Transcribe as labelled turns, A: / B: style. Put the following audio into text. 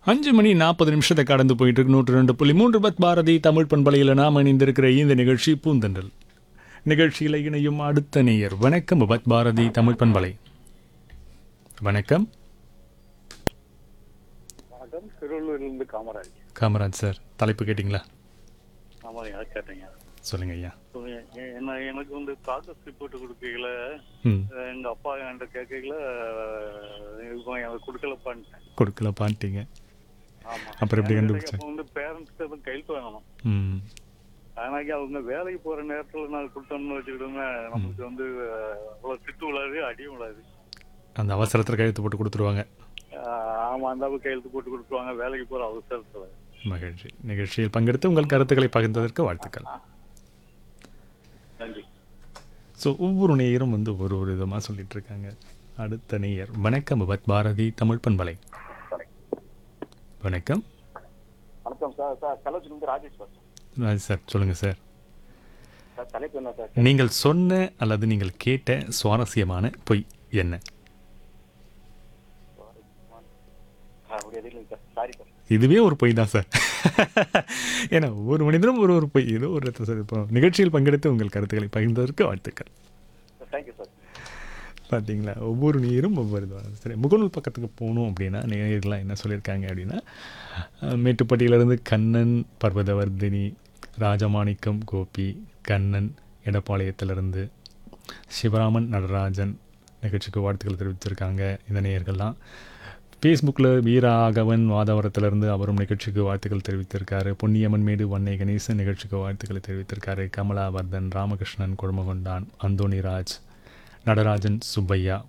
A: அஞ்சு மணி நாற்பது நிமிஷத்தை கடந்து போயிட்டு இருக்கு நூற்று ரெண்டு புள்ளி மூன்று பத் பாரதி தமிழ் பண்பலையில் நாம் இணைந்திருக்கிற இந்த நிகழ்ச்சி பூந்தென்றல் நிகழ்ச்சியில் இணையும் அடுத்த நேயர் வணக்கம் பத் பாரதி தமிழ் பண்பலை வணக்கம்
B: வணக்கம் திருவள்ளூர்லேருந்து காமராஜ்
A: காமராஜ் சார் தலைப்பு கேட்டிங்களா
B: ஆமாம் யார் கேட்டீங்க
A: சொல்லுங்க ஐயா
B: So, எ- எ- என்ன எனக்கு வந்து ப்ராக்ரஸ் ரிப்போர்ட் கொடுக்கல
A: ம்
B: எங்கள் அப்பா என்கிட்ட கேட்கல இப்போ எனக்கு கொடுக்கலப்பான்ட்டேன்
A: கொடுக்கல பாட்டிங்க
B: ஆமாம்
A: அப்புறம் எப்படி கண்டுபிடிச்சேன்
B: அப்போ வந்து பேரண்ட்ஸ்க்கு எதுவும் கையெழுத்து வாங்கணும்
A: ம்
B: ஆனாக்கி அவங்க வேலைக்கு போகிற நேரத்தில் நான் கொடுத்தோம்னு வச்சுக்கிடுங்க நமக்கு வந்து அஹ், அவ்வளோ திட்டு விழாது அடியும் விழாது
A: அந்த அவசரத்தில் கையெழுத்து போட்டு கொடுத்துருவாங்க
B: ஆமாம் அந்த அளவுக்கு கையெழுத்து போட்டு கொடுத்துருவாங்க வேலைக்கு போகிற அவசரத்தில்
A: மகிழ்ச்சி நிகழ்ச்சியில் பங்கெடுத்து உங்கள் கருத்துக்களை பகிர்ந்ததற்கு வாழ்த்துக்கள்
B: நன்றி
A: ஸோ ஒவ்வொரு நேயரும் வந்து ஒரு ஒரு விதமாக சொல்லிட்டு இருக்காங்க அடுத்த நேயர் வணக்கம் பத் பாரதி தமிழ் பண்பலை வணக்கம்
C: வணக்கம் சார் சார் கள்ளச்சிலிருந்து ராஜேஷ் சார்
A: ராஜ் சார் சொல்லுங்கள் சார்
C: சார் தலைப்பு என்ன சார்
A: நீங்கள் சொன்ன அல்லது நீங்கள் கேட்ட சுவாரஸ்யமான பொய் என்ன
C: ஆ ஒரு எதிரில் இல்லைங்க சார் சாரி சார்
A: இதுவே ஒரு பொய் தான் சார் ஏன்னா ஒவ்வொரு மனிதனும் ஒரு ஒரு பொய் ஏதோ ஒரு இடத்துல சார் இப்போ நிகழ்ச்சியில் பங்கெடுத்து உங்கள் கருத்துக்களை பகிர்ந்ததற்கு வாழ்த்துக்கள்
C: தேங்க்யூ சார்
A: பார்த்தீங்களா ஒவ்வொரு நீரும் ஒவ்வொரு இதுவாக சரி முகநூல் பக்கத்துக்கு போகணும் அப்படின்னா நேயர்கள்லாம் என்ன சொல்லியிருக்காங்க அப்படின்னா அஹ், மேட்டுப்பட்டியிலிருந்து கண்ணன் பர்வதவர்தினி ராஜமாணிக்கம் கோபி கண்ணன் எடப்பாளையத்திலிருந்து சிவராமன் நடராஜன் நிகழ்ச்சிக்கு வாழ்த்துக்கள் தெரிவிச்சிருக்காங்க இந்த நேயர்கள்லாம் ஃபேஸ்புக்கில் வீராகவன் வாதாவரத்திலிருந்து அவரும் நிகழ்ச்சிக்கு வாழ்த்துக்கள் தெரிவித்திருக்காரு பொன்னியம்மன் மேடு வன்னை கணேசன் நிகழ்ச்சிக்கு வாழ்த்துக்களை தெரிவித்திருக்காரு கமலாவர்தன் ராமகிருஷ்ணன் குழுமகொண்டான் அந்தோணிராஜ் நடராஜன் சுப்பையா